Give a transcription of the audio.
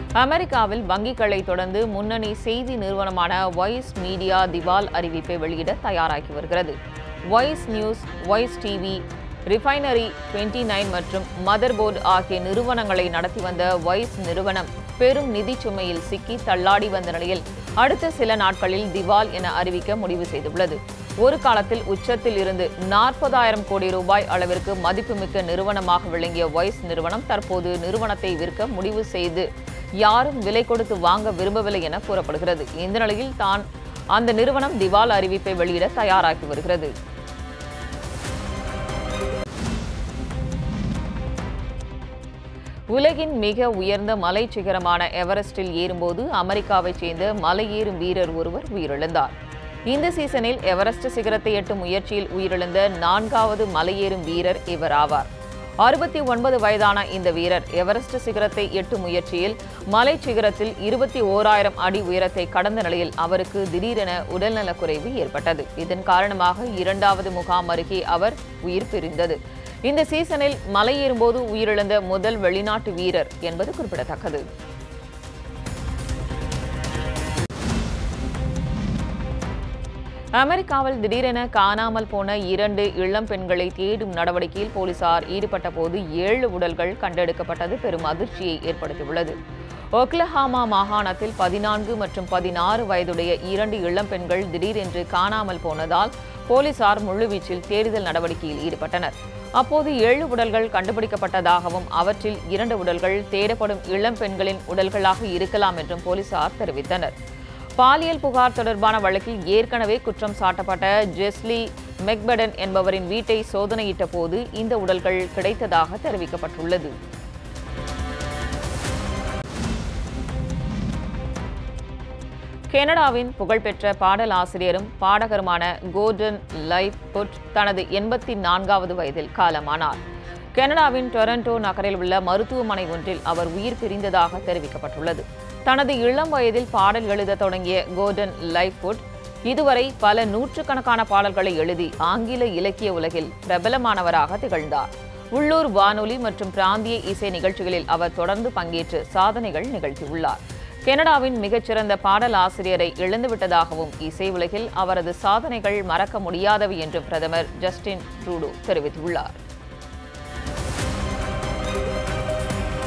அமெரிக்காவில் வங்கிகளை தொடர்ந்து முன்னணி செய்தி நிறுவனமான வாய்ஸ் மீடியா திவால் அறிவிப்பை வெளியிட தயாராகி வருகிறது voice news voice TV refinery 29 nine மற்றும் மதர்போர்டு ஆகிய நிறுவனங்களை நடத்தி வந்த வாய்ஸ் நிறுவனம் பெரும் நிதி சுமையில் சிக்கி தள்ளாடி வந்த நிலையில் அடுத்த சில நாட்களில் திவால் என அறிவிக்க முடிவு செய்துள்ளது ஒரு காலத்தில் உச்சத்தில் இருந்து நாற்பதாயிரம் கோடி ரூபாய் அளவிற்கு மதிப்புமிக்க நிறுவனமாக விளங்கிய வாய்ஸ் நிறுவனம் தற்போது நிறுவனத்தை விற்க முடிவு செய்து யாரும் விலை கொடுத்து வாங்க விரும்பவில்லை என கூறப்படுகிறது இந்த நிலையில் தான் அந்த நிறுவனம் திவால் அறிவிப்பை வெளியிட தயாராகி வருகிறது உலகின் மிக உயர்ந்த மலை சிகரமான எவரெஸ்டில் ஏறும்போது அமெரிக்காவைச் சேர்ந்த மலையேறும் வீரர் ஒருவர் உயிரிழந்தார் இந்த சீசனில் எவரெஸ்ட் சிகரத்தை எட்டும் முயற்சியில் உயிரிழந்த நான்காவது மலையேறும் வீரர் இவர் ஆவார் அறுபத்தி ஒன்பது வயதான இந்த வீரர் எவரெஸ்ட் சிகரத்தை எட்டும் முயற்சியில் மலை சிகரத்தில் இருபத்தி ஓராயிரம் அடி உயரத்தை கடந்த நிலையில் அவருக்கு திடீரென உடல்நலக்குறைவு ஏற்பட்டது இதன் காரணமாக இரண்டாவது முகாம் அருகே அவர் உயிர் பிரிந்தது இந்த சீசனில் மலையேறும்போது உயிரிழந்த முதல் வெளிநாட்டு வீரர் என்பது குறிப்பிடத்தக்கது அமெரிக்காவில் திடீரென காணாமல் போன இரண்டு இளம் பெண்களை தேடும் நடவடிக்கையில் போலீசார் ஈடுபட்ட போது ஏழு உடல்கள் கண்டெடுக்கப்பட்டது பெரும் அதிர்ச்சியை ஏற்படுத்தியுள்ளது ஒக்லஹாமா மாகாணத்தில் பதினான்கு மற்றும் பதினாறு வயதுடைய இரண்டு இளம் பெண்கள் திடீரென்று காணாமல் போனதால் போலீசார் முழுவீச்சில் தேடுதல் நடவடிக்கையில் ஈடுபட்டனர் அப்போது ஏழு உடல்கள் கண்டுபிடிக்கப்பட்டதாகவும் அவற்றில் இரண்டு உடல்கள் தேடப்படும் இளம் பெண்களின் உடல்களாக இருக்கலாம் என்றும் போலீசார் தெரிவித்தனர் பாலியல் புகார் தொடர்பான வழக்கில் ஏற்கனவே குற்றம் சாட்டப்பட்ட ஜெஸ்லி மெக்படன் என்பவரின் வீட்டை சோதனையிட்ட போது இந்த உடல்கள் கிடைத்ததாக தெரிவிக்கப்பட்டுள்ளது கனடாவின் புகழ்பெற்ற பாடல் ஆசிரியரும் பாடகருமான கோர்டன் லைஃப் புட் தனது எண்பத்தி நான்காவது வயதில் காலமானார் கனடாவின் டொரண்டோ நகரில் உள்ள மருத்துவமனை ஒன்றில் அவர் உயிர் பிரிந்ததாக தெரிவிக்கப்பட்டுள்ளது தனது இளம் வயதில் பாடல் எழுத தொடங்கிய கோர்டன் லைஃப்வுட் இதுவரை பல நூற்றுக்கணக்கான பாடல்களை எழுதி ஆங்கில இலக்கிய உலகில் பிரபலமானவராக திகழ்ந்தார் உள்ளூர் வானொலி மற்றும் பிராந்திய இசை நிகழ்ச்சிகளில் அவர் தொடர்ந்து பங்கேற்று சாதனைகள் நிகழ்த்தியுள்ளார் கனடாவின் மிகச்சிறந்த பாடல் ஆசிரியரை இழந்துவிட்டதாகவும் இசை உலகில் அவரது சாதனைகள் மறக்க முடியாதவை என்றும் பிரதமர் ஜஸ்டின் ட்ரூடோ தெரிவித்துள்ளார்